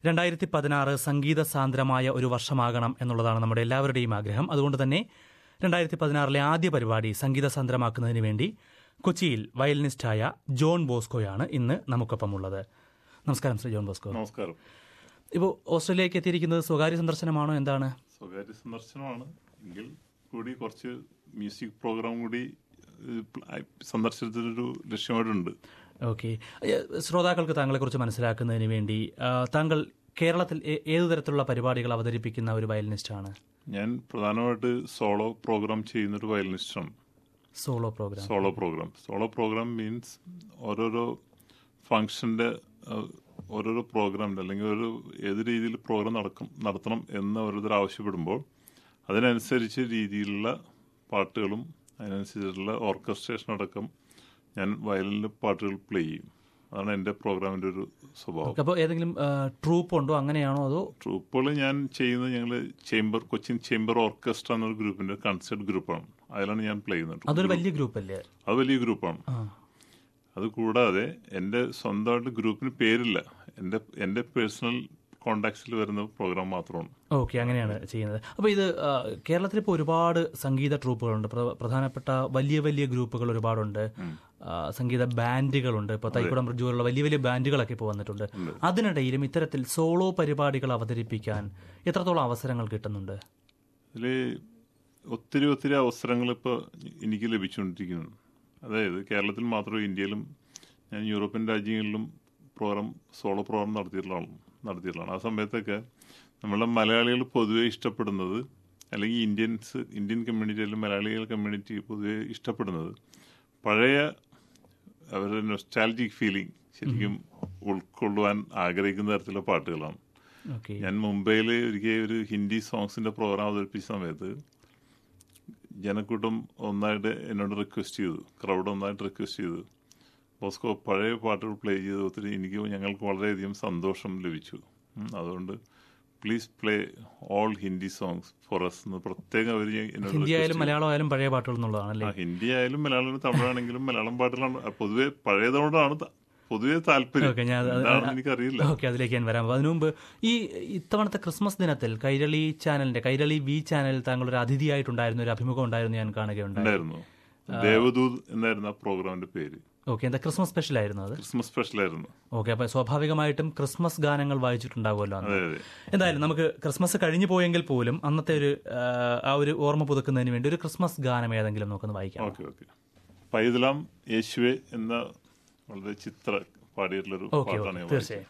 രണ്ടായിരത്തി പതിനാറ് സംഗീത സാന്ദ്രമായ ഒരു വർഷമാകണം എന്നുള്ളതാണ് നമ്മുടെ എല്ലാവരുടെയും ആഗ്രഹം അതുകൊണ്ട് തന്നെ രണ്ടായിരത്തി പതിനാറിലെ ആദ്യ പരിപാടി സംഗീത സാന്ദ്രമാക്കുന്നതിന് വേണ്ടി കൊച്ചിയിൽ വയലിനിസ്റ്റായ ജോൺ ബോസ്കോയാണ് ഇന്ന് നമുക്കൊപ്പമുള്ളത് നമസ്കാരം ശ്രീ ജോൺ ബോസ്കോ നമസ്കാരം ഇപ്പോൾ ഓസ്ട്രേലിയക്ക് എത്തിയിരിക്കുന്നത് സ്വകാര്യ സന്ദർശനമാണോ എന്താണ് സ്വകാര്യ സന്ദർശനമാണ് എങ്കിൽ കൂടി കുറച്ച് മ്യൂസിക് പ്രോഗ്രാം കൂടി ഏഹ്, പ്ല- സന്ദർശനത്തിനൊരു ലക്ഷ്യമായിട്ടുണ്ട് ഓക്കെ ശ്രോതാക്കൾക്ക് താങ്കളെക്കുറിച്ച് മനസ്സിലാക്കുന്നതിന് വേണ്ടി ആ, താങ്കൾ കേരളത്തിൽ ഏ- ഏതു തരത്തിലുള്ള പരിപാടികൾ അവതരിപ്പിക്കുന്ന ഒരു വയലിനിസ്റ്റാണ് ഞാൻ പ്രധാനമായിട്ട് സോളോ പ്രോഗ്രാം ചെയ്യുന്നൊരു വയലിനിസ്റ്റാണ് solo programme solo programme solo programme means ഓരോരോ ഫങ്ഷന്റെ ഏഹ്, ഓരോരോ പ്രോഗ്രാമിന്റെ അല്ലെങ്കിൽ ഒരു ഏത് രീതിയിൽ പ്രോഗ്രാം നടക്കും നടത്തണം എന്ന് ഓരോരുത്തർ ആവശ്യപ്പെടുമ്പോൾ അതിനനുസരിച്ച് രീതിയിലുള്ള പാട്ടുകളും അതിനനുസരിച്ചുള്ള ഓർക്കസ്ട്രേഷൻ അടക്കം ഞാൻ വയലിനിൽ പാട്ടുകൾ പ്ലേ ചെയ്യും അതാണ് എൻ്റെ പ്രോഗ്രാമിന്റെ ഒരു സ്വഭാവം അപ്പോൾ ഏതെങ്കിലും ട്രൂപ്പ് ഉണ്ടോ അങ്ങനെയാണോ അതോ ട്രൂപ്പുകൾ ഞാൻ ചെയ്യുന്നത് ഞങ്ങൾ ചേംബർ കൊച്ചിൻ ചേംബർ ഓർക്കസ്ട്ര എന്നൊരു ഗ്രൂപ്പിന്റെ കൺസേർട്ട് ഗ്രൂപ്പാണ് അതിലാണ് ഞാൻ പ്ലേ ചെയ്യുന്നത് അതൊരു വലിയ ഗ്രൂപ്പ് അല്ലേ അത് വലിയ ഗ്രൂപ്പാണ് ആ അത് കൂടാതെ എൻ്റെ സ്വന്തമായിട്ട് ഗ്രൂപ്പിന് പേരില്ല എൻ്റെ എൻ്റെ പേഴ്സണൽ കോണ്ടാക്ട്സിൽ വരുന്ന പ്രോഗ്രാം മാത്രമാണ് ഓക്കെ അങ്ങനെയാണ് ചെയ്യുന്നത് അപ്പോൾ ഇത് ആ, കേരളത്തിൽ ഇപ്പോൾ ഒരുപാട് സംഗീത ട്രൂപ്പുകളുണ്ട് പ്ര- പ്രധാനപ്പെട്ട വലിയ വലിയ ഗ്രൂപ്പുകൾ ഒരുപാടുണ്ട് ആ, സംഗീത ബാൻഡുകളുണ്ട് ഇപ്പോൾ തൈക്കുടം ബ്രിഡ്ജുകളുള്ള വലിയ വലിയ ബാൻഡുകളൊക്കെ ഇപ്പോൾ വന്നിട്ടുണ്ട് അതിനിടയിലും ഇത്തരത്തിൽ സോളോ പരിപാടികൾ അവതരിപ്പിക്കാൻ എത്രത്തോളം അവസരങ്ങൾ കിട്ടുന്നുണ്ട് അതിൽ ഒത്തിരി ഒത്തിരി അവസരങ്ങൾ ഇപ്പോൾ എനിക്ക് ലഭിച്ചുകൊണ്ടിരിക്കുന്നു അതായത് കേരളത്തിൽ മാത്രമേ ഇന്ത്യയിലും ഞാൻ യൂറോപ്യൻ രാജ്യങ്ങളിലും പ്രോഗ്രാം സോളോ പ്രോഗ്രാം നടത്തിയിട്ടുള്ളതാണ് നടത്തിയിട്ടുള്ളതാണ് ആ സമയത്തൊക്കെ നമ്മളെ മലയാളികൾ പൊതുവെ ഇഷ്ടപ്പെടുന്നത് അല്ലെങ്കിൽ ഇന്ത്യൻസ് ഇന്ത്യൻ കമ്മ്യൂണിറ്റി അല്ലെങ്കിൽ മലയാളികൾ കമ്മ്യൂണിറ്റി പൊതുവെ ഇഷ്ടപ്പെടുന്നത് പഴയ അവരുടെ നൊസ്റ്റാലജിക് ഫീലിംഗ് ശരിക്കും ഉൾക്കൊള്ളുവാൻ ആഗ്രഹിക്കുന്ന തരത്തിലുള്ള പാട്ടുകളാണ് ഓക്കെ ഞാൻ മുംബൈയിൽ ഒരിക്കൽ ഒരു ഹിന്ദി സോങ്സിന്റെ പ്രോഗ്രാം അവതരിപ്പിച്ച സമയത്ത് ജനക്കൂട്ടം ഒന്നായിട്ട് എന്നോട് റിക്വസ്റ്റ് ചെയ്തു ക്രൗഡ് ഒന്നായിട്ട് റിക്വസ്റ്റ് ചെയ്തു ബോസ്കോ പഴയ പാട്ടുകൾ പ്ലേ ചെയ്ത് ഒത്തിരി എനിക്ക് ഞങ്ങൾക്ക് വളരെയധികം സന്തോഷം ലഭിച്ചു ഉം, അതുകൊണ്ട് please play all Hindi songs for us എന്ന് പ്രത്യേകം അവർ എന്നോട് ഹിന്ദി request ആയാലും ചെയ്തു. മലയാളം ആയാലും പഴയ പാട്ടുകൾ എന്നുള്ളതാണ് അല്ലേ ആ, ഹിന്ദി ആയാലും മലയാളം തമിഴാണെങ്കിലും മലയാളം പാട്ടുകളാണ് ആ, പൊതുവെ പഴയതോടാണ് ത- പൊതുവെ താല്പര്യം ഓക്കെ ഞാൻ അത് എന്താണെന്ന് എനിക്കറിയില്ല ഓക്കെ അതിലേക്ക് ഞാൻ വരാം അതിനു മുമ്പ് ഈ ഇത്തവണത്തെ ക്രിസ്മസ് ദിനത്തിൽ കൈരളി ചാനലിന്റെ കൈരളി വി ചാനലിൽ താങ്കൾ ഒരു അതിഥിയായിട്ടുണ്ടായിരുന്ന ഒരു അഭിമുഖം ഉണ്ടായിരുന്നു ഞാൻ കാണുകയുണ്ടായി ഉണ്ടായിരുന്നു ദേവദൂത് എന്നായിരുന്നു ആ പ്രോഗ്രാമിന്റെ പേര് ഓക്കെ എന്താ ക്രിസ്മസ് സ്പെഷ്യൽ ആയിരുന്നു അത് ക്രിസ്മസ് സ്പെഷ്യൽ ആയിരുന്നു ഓക്കെ അപ്പൊ സ്വാഭാവികമായിട്ടും ക്രിസ്മസ് ഗാനങ്ങൾ വായിച്ചിട്ടുണ്ടാവുമല്ലോ അന്ന് അതെ അതെ എന്തായാലും നമുക്ക് ക്രിസ്മസ് കഴിഞ്ഞു പോയെങ്കിൽ പോലും അന്നത്തെ ഒരു ആ, ആ ഒരു ഓർമ്മ പുതുക്കുന്നതിന് വേണ്ടി ഒരു ക്രിസ്മസ് ഗാനം ഏതെങ്കിലും നമുക്കൊന്ന് വായിക്കാം ഓക്കെ ഓക്കെ പൈതലാം യേശുവെ എന്ന വളരെ ചിത്ര പാടിയിട്ടുള്ളൊരു ഓക്കെ പാട്ടാണ് ഓക്കെ ഞാൻ തീർച്ചയായും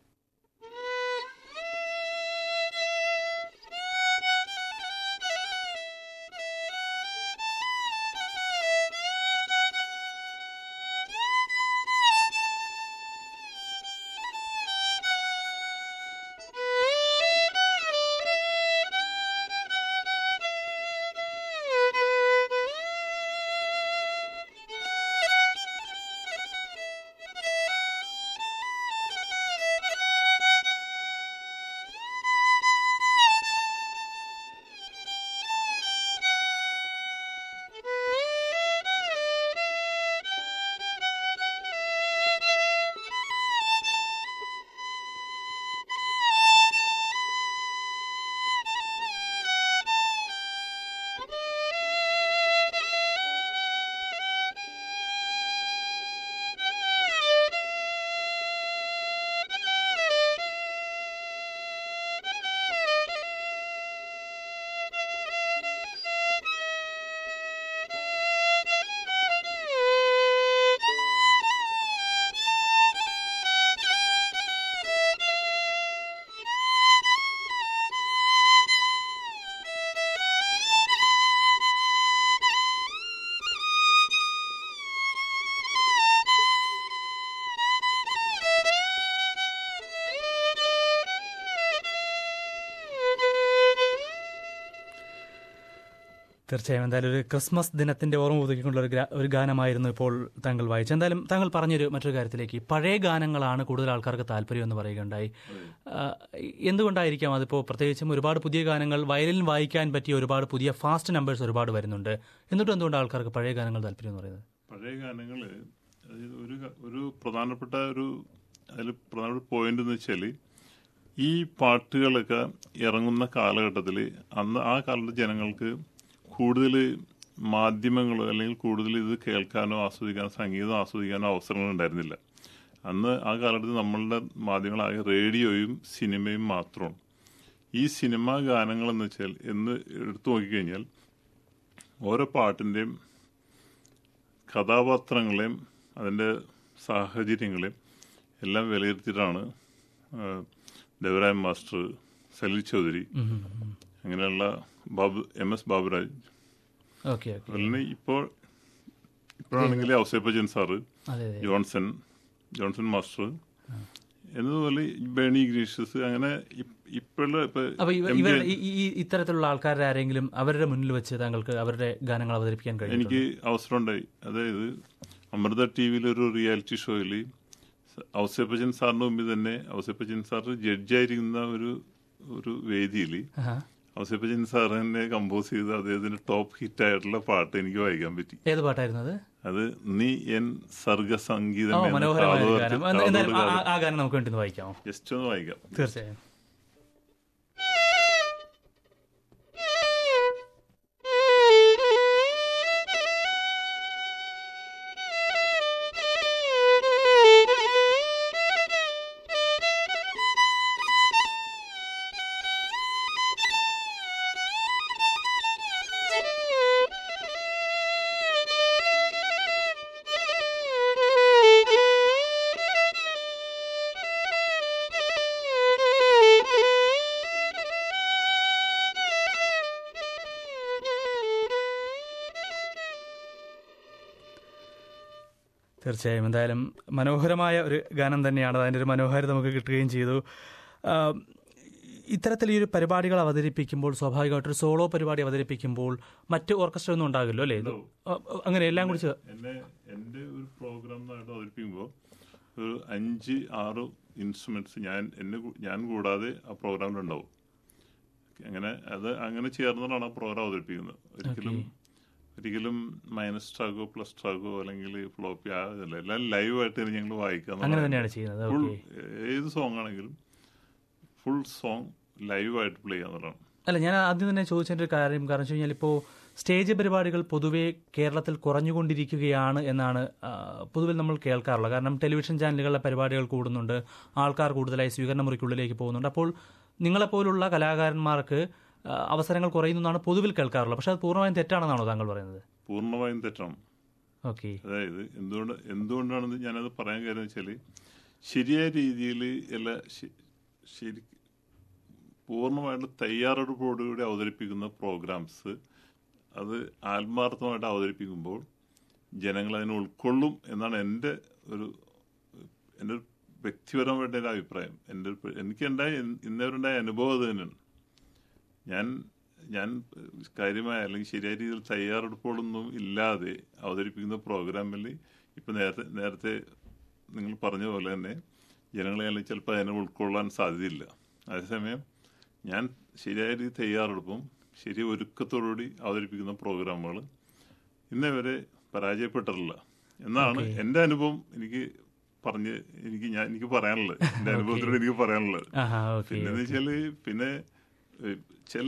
തീർച്ചയായും എന്തായാലും ഒരു ക്രിസ്മസ് ദിനത്തിന്റെ ഓർമ്മ പുതുക്കിക്കൊണ്ടുള്ള ഒരു ഗ്രാ- ഒരു ഗാനമായിരുന്നു ഇപ്പോൾ താങ്കൾ വായിച്ചത് എന്തായാലും താങ്കൾ പറഞ്ഞൊരു മറ്റൊരു കാര്യത്തിലേക്ക് പഴയ ഗാനങ്ങളാണ് കൂടുതൽ ആൾക്കാർക്ക് താല്പര്യം എന്ന് പറയുകയുണ്ടായി ആ, എന്തുകൊണ്ടായിരിക്കാം അതിപ്പോൾ പ്രത്യേകിച്ചും ഒരുപാട് പുതിയ ഗാനങ്ങൾ വയലിൻ വായിക്കാൻ പറ്റിയ ഒരുപാട് പുതിയ ഫാസ്റ്റ് നമ്പേഴ്സ് ഒരുപാട് വരുന്നുണ്ട് എന്നിട്ടും എന്തുകൊണ്ട് ആൾക്കാർക്ക് പഴയ ഗാനങ്ങൾ താല്പര്യം എന്ന് പറയുന്നത് പഴയ ഗാനങ്ങള് അതായത് ഒരു ക- ഒരു പ്രധാനപ്പെട്ട ഒരു അതിൽ പ്രധാനപ്പെട്ട പോയിന്റ് എന്ന് വെച്ചാൽ ഈ പാട്ടുകളൊക്കെ ഇറങ്ങുന്ന കാലഘട്ടത്തിൽ അന്ന് ആ കാലത്ത് ജനങ്ങൾക്ക് കൂടുതൽ മാധ്യമങ്ങളോ അല്ലെങ്കിൽ കൂടുതൽ ഇത് കേൾക്കാനോ ആസ്വദിക്കാനോ സംഗീതം ആസ്വദിക്കാനോ അവസരങ്ങൾ ഉണ്ടായിരുന്നില്ല അന്ന് ആ കാലഘട്ടത്തിൽ നമ്മളുടെ മാധ്യമങ്ങളായ റേഡിയോയും സിനിമയും മാത്രമാണ് ഈ സിനിമാ ഗാനങ്ങൾ എന്ന് വെച്ചാൽ എന്ന് എടുത്തു നോക്കിക്കഴിഞ്ഞാൽ ഓരോ പാട്ടിൻ്റെയും കഥാപാത്രങ്ങളെയും അതിൻ്റെ സാഹചര്യങ്ങളെയും എല്ലാം വിലയിരുത്തിയിട്ടാണ് ആ, ദേവരായ മാസ്റ്റർ സലീൽ ചൗധരി ഉം, ഉം, ഉം. അങ്ങനെയുള്ള Babu M S Baburaj okay okay അതുപോലെ തന്നെ ഇപ്പോൾ ഇപ്പോഴാണെങ്കിൽ ഔസേപ്പച്ചൻ സാറ് അതെ അതെ ജോൺസൺ ജോൺസൺ മാസ്റ്റർ എന്നതുപോലെ ബേണി ഗ്രീഷ്യസ് അങ്ങനെ ഇപ്- ഇപ്പോഴുള്ള ഇപ്പൊ അപ്പൊ ഇവ- എം ജെ- ഇവരുടെ ഈ- ഈ ഇത്തരത്തിലുള്ള ആൾക്കാരുടെ ആരെങ്കിലും അവരുടെ മുന്നിൽ വെച്ച് താങ്കൾക്ക് അവരുടെ ഗാനങ്ങൾ അവതരിപ്പിക്കാൻ കഴിയും എനിക്ക് അവസരമുണ്ടായി അതായത് അമൃത ടി വിയിൽ ഒരു റിയാലിറ്റി ഷോയിൽ ഔസേപ്പച്ചൻ സാറിന് മുമ്പിൽ തന്നെ ഔസേപ്പച്ചൻ സാർ ജഡ്ജായിരിക്കുന്ന ഒരു ഒരു വേദിയിൽ ഔസേപ്പച്ചൻ സാർ തന്നെ കമ്പോസ് ചെയ്ത് അദ്ദേഹത്തിന്റെ ടോപ്പ് ഹിറ്റ് ആയിട്ടുള്ള പാട്ട് എനിക്ക് വായിക്കാൻ പറ്റി ഏത് പാട്ടായിരുന്നു അത് അത് നീ എൻ സർഗസംഗീതം ഓ എന്ന മനോഹരമായ ഒരു കാതോർത്ത് ഗാനം എന്ത് എന്തായാലും ആ- കാതോട് ആ- ആ ഗാനം നമുക്ക് വേണ്ടി ഒന്ന് വായിക്കാമോ ജസ്റ്റ് ഒന്ന് വായിക്കാം തീർച്ചയായും തീർച്ചയായും എന്തായാലും മനോഹരമായ ഒരു ഗാനം തന്നെയാണ് അതിൻ്റെ ഒരു മനോഹാരിത നമുക്ക് കിട്ടുകയും ചെയ്തു ആ, ഇത്തരത്തിൽ ഈ ഒരു പരിപാടികൾ അവതരിപ്പിക്കുമ്പോൾ സ്വാഭാവികമായിട്ടൊരു സോളോ പരിപാടി അവതരിപ്പിക്കുമ്പോൾ മറ്റ് ഓർക്കസ്ട്ര ഒന്നും ഉണ്ടാകില്ലോ അല്ലേ ഇത് ആ, അങ്ങനെ എല്ലാം കൂടി ചേ- എന്നെ എന്റെ ഒരു പ്രോഗ്രാം ആയിട്ട് അവതരിപ്പിക്കുമ്പോൾ ഒരു അഞ്ച് ആറ് ഇൻസ്ട്രുമെന്റ്സ് ഞാൻ എന്നെ കൂ- ഞാൻ കൂടാതെ ആ പ്രോഗ്രാമിൽ ഉണ്ടാവും അങ്ങനെ അത് അങ്ങനെ ചേർന്നിട്ടാണ് ആ പ്രോഗ്രാം അവതരിപ്പിക്കുന്നത് ഒരിക്കലും ഒരിക്കലും മൈനസ് ട്രാഗോ പ്ലസ് ട്രാഗോ അല്ലെങ്കിൽ ഫ്ലോപ്പി ആ ഇതല്ല എല്ലാം ലൈവ് ആയിട്ട് തന്നെ ഞങ്ങൾ വായിക്കാം അങ്ങനെ തന്നെയാണ് ചെയ്യുന്നത് ഫുൾ ഓക്കെ ഏത് സോങ് ആണെങ്കിലും ഫുൾ സോങ് ലൈവ് ആയിട്ട് പ്ലേ ചെയ്യാന്നുള്ളതാണ് അല്ല ഞാൻ ആദ്യം തന്നെ ചോദിച്ചതിൻ്റെ ഒരു കാര്യം കാരണം വെച്ച് കഴിഞ്ഞാൽ ഇപ്പോൾ സ്റ്റേജ് പരിപാടികൾ പൊതുവെ കേരളത്തിൽ കുറഞ്ഞുകൊണ്ടിരിക്കുകയാണ് എന്നാണ് ആ, പൊതുവിൽ നമ്മൾ കേൾക്കാറുള്ളത് കാരണം ടെലിവിഷൻ ചാനലുകളിലെ പരിപാടികൾ കൂടുന്നുണ്ട് ആൾക്കാർ കൂടുതലായി സ്വീകരണ മുറിക്കുള്ളിലേക്ക് പോകുന്നുണ്ട് അപ്പോൾ നിങ്ങളെപ്പോലുള്ള കലാകാരന്മാർക്ക് ആ, അവസരങ്ങൾ കുറയുന്നതാണ് പൊതുവിൽ കേൾക്കാറുള്ളത് പക്ഷെ അത് പൂർണ്ണമായും തെറ്റാണെന്നാണോ താങ്കൾ പറയുന്നത് പൂർണ്ണമായും തെറ്റാണ് ഓക്കെ അതായത് എന്തുകൊണ്ട് എന്തുകൊണ്ടാണെന്ന് ഞാനത് പറയാൻ കാര്യം വെച്ചാൽ ശരിയായ രീതിയിൽ എല്ലാ ശ- ശരി പൂർണ്ണമായിട്ട് തയ്യാറെടുപ്പോടുകൂടി അവതരിപ്പിക്കുന്ന പ്രോഗ്രാംസ് അത് ആത്മാർത്ഥമായിട്ട് അവതരിപ്പിക്കുമ്പോൾ ജനങ്ങൾ അതിനെ ഉൾക്കൊള്ളും എന്നാണ് എൻ്റെ ഒരു എൻ്റെ ഒരു വ്യക്തിപരമായിട്ട് എൻ്റെ അഭിപ്രായം എൻ്റെ ഒരു എനിക്കുണ്ടായ ഇന്നവരുണ്ടായ അനുഭവം അത് തന്നെയാണ് ഞാൻ ഞാൻ കാര്യമായ അല്ലെങ്കിൽ ശരിയായ രീതിയിൽ തയ്യാറെടുപ്പുകളൊന്നും ഇല്ലാതെ അവതരിപ്പിക്കുന്ന പ്രോഗ്രാമിൽ ഇപ്പൊ നേരത്തെ നേരത്തെ നിങ്ങൾ പറഞ്ഞ പോലെ തന്നെ ജനങ്ങളെ അല്ലെങ്കിൽ ചിലപ്പോൾ അതിനെ ഉൾക്കൊള്ളാൻ സാധ്യതയില്ല അതേസമയം ഞാൻ ശരിയായ രീതിയിൽ തയ്യാറെടുപ്പും ശരി ഒരുക്കത്തോടുകൂടി അവതരിപ്പിക്കുന്ന പ്രോഗ്രാമുകൾ ഇന്നേ വരെ പരാജയപ്പെട്ടിട്ടില്ല എന്നാണ് എൻ്റെ അനുഭവം എനിക്ക് പറഞ്ഞ് എനിക്ക് ഞാൻ എനിക്ക് പറയാനുള്ളത് എൻ്റെ അനുഭവത്തിലൂടെ എനിക്ക് പറയാനുള്ളത് ആഹാ ഓക്കെ പിന്നെന്ന് വെച്ചാല് പിന്നെ ഏഹ്, ചില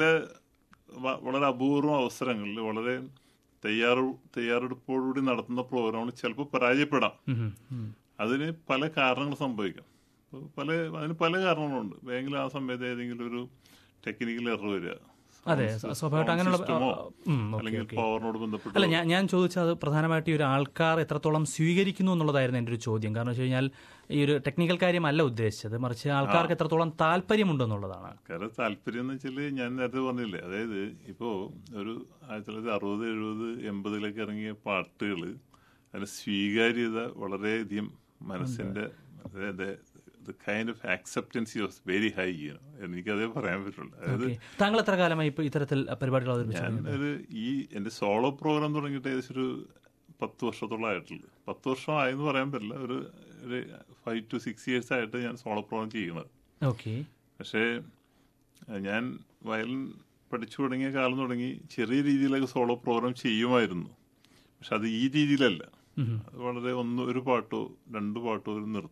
വ- വളരെ അപൂർവം അവസരങ്ങളിൽ വളരെ തയ്യാറ തയ്യാറെടുപ്പോടുകൂടി നടത്തുന്ന പ്രോഗ്രാമുകൾ ചിലപ്പോൾ പരാജയപ്പെടാം അതിന് പല കാരണങ്ങൾ സംഭവിക്കാം ഇപ്പൊ പല അതിന് പല കാരണങ്ങളുണ്ട് ബാങ്കിൽ ആ സമയത്ത് ഏതെങ്കിലും ഒരു ടെക്നിക്കൽ എറർ വരിക അതെ Sound സ്വാഭാവികമായിട്ട് sound അങ്ങനെയുള്ള system ഓ, ഉം, ഓക്കെ, അല്ലെങ്കിൽ ഓക്കെ. പവറിനോട് ബന്ധപ്പെട്ട് അല്ല ഞാൻ ഞാൻ ചോദിച്ചത് പ്രധാനമായിട്ട് ഈ ഒരു ആൾക്കാർ എത്രത്തോളം സ്വീകരിക്കുന്നു എന്നുള്ളതായിരുന്നു എൻ്റെ ഒരു ചോദ്യം കാരണം വെച്ച് കഴിഞ്ഞാൽ ഈ ഒരു ടെക്നിക്കൽ കാര്യമല്ല ഉദ്ദേശിച്ചത് മറിച്ച് ആൾക്കാർക്ക് എത്രത്തോളം താല്പര്യമുണ്ടെന്നുള്ളതാണ് കാരണം താല്പര്യം എന്ന് വെച്ചാല് ഞാൻ നേരത്തെ പറഞ്ഞില്ലേ അതായത് ഇപ്പോ ഒരു ആയിരത്തി തൊള്ളായിരത്തി അറുപത് എഴുപത് എൺപതിലൊക്കെ ഇറങ്ങിയ പാട്ടുകൾ അതിന്റെ സ്വീകാര്യത വളരെയധികം മനസ്സിന്റെ അതായത് kind of acceptancy was very high എനിക്കതേ പറയാൻ പറ്റുള്ളൂ അതായത് ഓക്കെ. താങ്കൾ എത്ര കാലമായി ഇപ്പോൾ ഇത്തരത്തിൽ പരിപാടികൾ അവതരിപ്പിച്ചു ഞാൻ ഒരു ഈ എന്റെ സോളോ പ്രോഗ്രാം തുടങ്ങിയിട്ട് ഏകദേശം ഒരു പത്ത് വർഷത്തോളം ആയിട്ടുള്ളൂ പത്ത് വർഷം ആയെന്ന് പറയാൻ പറ്റില്ല ഒരു ഒരു ഫൈവ് ടു സിക്സ് ഇയേഴ്സ് ആയിട്ട് ഞാൻ സോളോ പ്രോഗ്രാം ചെയ്യുന്നത് ഓക്കെ പക്ഷേ അഹ് ഞാൻ വയലിൻ പഠിച്ചു തുടങ്ങിയ കാലം തുടങ്ങി ചെറിയ രീതിയിലൊക്കെ സോളോ പ്രോഗ്രാം ചെയ്യുമായിരുന്നു പക്ഷെ അത് ഈ രീതിയിലല്ല അത് വളരെ ഒന്ന് ഒരു പാട്ടോ രണ്ട് പാട്ടോ ഒരു നിർത്തും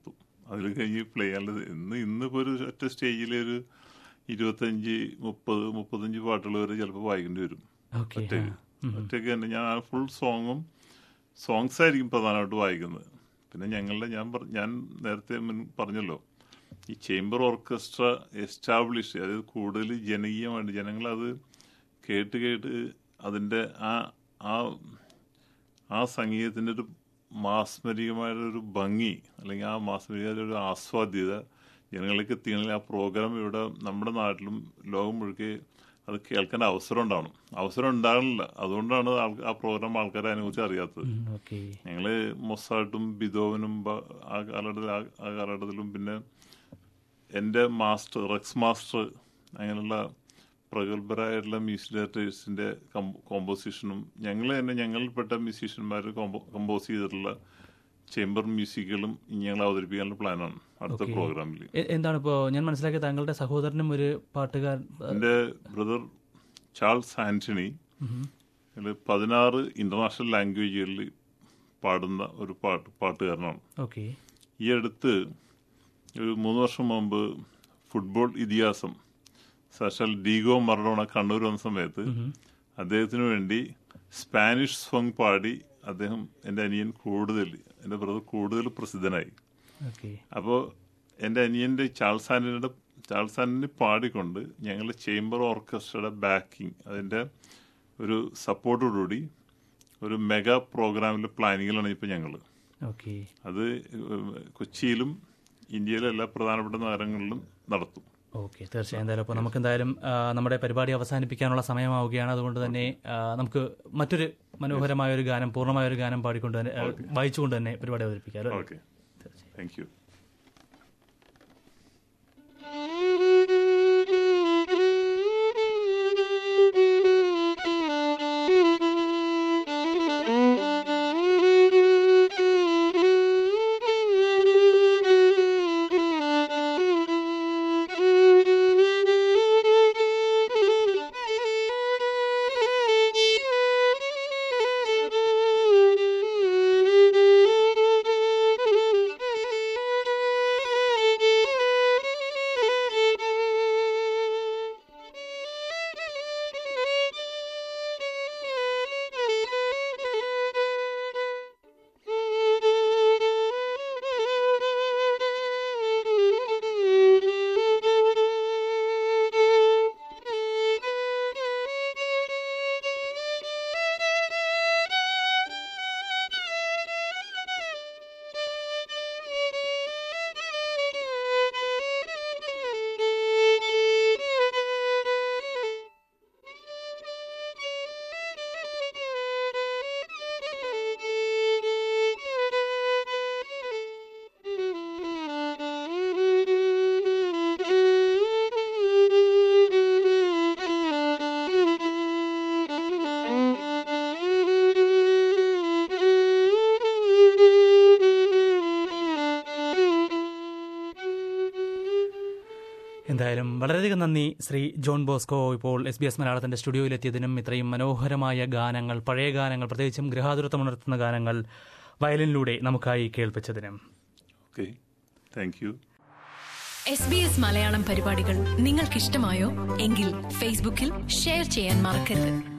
അതിൽ കഴിഞ്ഞ് പ്ലേ ചെയ്യാനുള്ളത് ഇന്ന് ഇന്നിപ്പോൾ ഒരു ഒറ്റ സ്റ്റേജിൽ ഒരു ഇരുപത്തഞ്ച് മുപ്പത് മുപ്പത്തഞ്ച് പാട്ടുകൾ വരെ ചിലപ്പോൾ വായിക്കേണ്ടി വരും ഓക്കെ ഒറ്റയ്ക്ക് ഒറ്റയ്ക്ക് തന്നെ ഞാൻ ആ ഫുൾ സോങ്ങും സോങ്സ് ആയിരിക്കും പ്രധാനമായിട്ട് വായിക്കുന്നത് പിന്നെ ഞങ്ങളുടെ ഞാൻ പറ- ഞാൻ നേരത്തെ മുൻ പറഞ്ഞല്ലോ ഈ ചേംബർ ഓർക്കസ്ട്ര എസ്റ്റാബ്ലിഷ് അതായത് കൂടുതൽ ജനകീയമായിട്ട് ജനങ്ങളത് കേട്ട് കേട്ട് അതിൻ്റെ ആ ആ ആ സംഗീതത്തിൻ്റെ ഒരു മാസ്മരികമായൊരു ഭംഗി അല്ലെങ്കിൽ ആ മാസ്മരികമായ ഒരു ആസ്വാദ്യത ജനങ്ങളിലേക്ക് എത്തിക്കണമെങ്കിൽ ആ പ്രോഗ്രാം ഇവിടെ നമ്മുടെ നാട്ടിലും ലോകം മുഴുക്കെ അത് കേൾക്കാൻ അവസരം ഉണ്ടാവണം അവസരം ഉണ്ടാകണില്ല അതുകൊണ്ടാണ് ആൾ- ആ പ്രോഗ്രാം ആൾക്കാരെ അതിനെക്കുറിച്ച് അറിയാത്തത് ഓക്കെ ഞങ്ങള് മൊസാട്ടും ബിദോവനും ബ- ആ കാലഘട്ടത്തിൽ ആ- ആ കാലഘട്ടത്തിലും പിന്നെ എൻ്റെ മാസ്റ്റർ റെക്സ് മാസ്റ്റർ അങ്ങനെയുള്ള പ്രഗത്ഭരായിട്ടുള്ള മ്യൂസിക് ഡയറക്ടേഴ്സിന്റെ കോമ്പോസിഷനും ഞങ്ങൾ തന്നെ ഞങ്ങളിൽപ്പെട്ട മ്യൂസീഷ്യന്മാർ കമ്പോസ് ചെയ്തിട്ടുള്ള ചേംബർ മ്യൂസിക്കുകളും ഇനി ഞങ്ങൾ അവതരിപ്പിക്കാനുള്ള പ്ലാനാണ് അടുത്ത പ്രോഗ്രാമിൽ എ- എന്താണ് ഇപ്പോ ഞാൻ മനസ്സിലാക്കിയ താങ്കളുടെ സഹോദരനും ഒരു പാട്ടുകാരൻ എൻ്റെ ബ്രദർ ചാൾസ് ആന്റണി ഇതില് പതിനാറ് ഇന്റർനാഷണൽ ലാംഗ്വേജുകളിൽ പാടുന്ന ഒരു പാട്ട് പാട്ടുകാരനാണ് ഓക്കെ ഈ അടുത്ത് ഒരു മൂന്ന് വർഷം മുമ്പ് ഫുട്ബോൾ ഇതിഹാസം സാക്ഷാൽ ഡീഗോ മറഡോണ കണ്ണൂർ വന്ന സമയത്ത് അദ്ദേഹത്തിന് വേണ്ടി സ്പാനിഷ് സോങ് പാടി അദ്ദേഹം എൻ്റെ അനിയൻ കൂടുതൽ എൻ്റെ ബ്രദർ കൂടുതൽ പ്രസിദ്ധനായി ഓക്കെ അപ്പോൾ എൻ്റെ അനിയൻ്റെ ചാൾസ് ആന്റണിയുടെ ചാൾസ് ആന്റണി പാടിക്കൊണ്ട് ഞങ്ങളുടെ ചേംബർ ഓർക്കസ്ട്രയുടെ ബാക്കിംഗ് അതിൻ്റെ ഒരു സപ്പോർട്ടോടുകൂടി ഒരു മെഗാ പ്രോഗ്രാമിൻ്റെ പ്ലാനിങ്ങിലാണ് ഇപ്പോൾ ഞങ്ങൾ ഓക്കെ അത് കൊച്ചിയിലും ഇന്ത്യയിലെ എല്ലാ പ്രധാനപ്പെട്ട നഗരങ്ങളിലും നടത്തും ഓക്കെ തീർച്ചയായും എന്തായാലും അപ്പോൾ നമുക്ക് എന്തായാലും ആ, നമ്മുടെ പരിപാടി അവസാനിപ്പിക്കാനുള്ള സമയമാവുകയാണ് അതുകൊണ്ട് തന്നെ ആ, നമുക്ക് മറ്റൊരു മനോഹരമായ ഒരു ഗാനം പൂർണ്ണമായ ഒരു ഗാനം പാടിക്കൊണ്ട് തന്നെ ആ, വായിച്ചുകൊണ്ട് തന്നെ പരിപാടി അവതരിപ്പിക്കാം അല്ലേ? ഓക്കെ താങ്ക് യു എന്തായാലും വളരെയധികം നന്ദി ശ്രീ ജോൺ ബോസ്കോ ഇപ്പോൾ എസ് ബി എസ് മലയാളത്തിന്റെ സ്റ്റുഡിയോയിലെത്തിയതിനും ഇത്രയും മനോഹരമായ ഗാനങ്ങൾ പഴയ ഗാനങ്ങൾ പ്രത്യേകിച്ചും ഗൃഹാതുരത്വമുണർത്തുന്ന ഗാനങ്ങൾ വയലിനിലൂടെ നമുക്കായി കേൾപ്പിച്ചതിനും okay thank you S B S Malayalam പരിപാടികൾ നിങ്ങൾക്കിഷ്ടമായോ എങ്കിൽ ഫേസ്ബുക്കിൽ ഷെയർ ചെയ്യാൻ മറക്കരുത്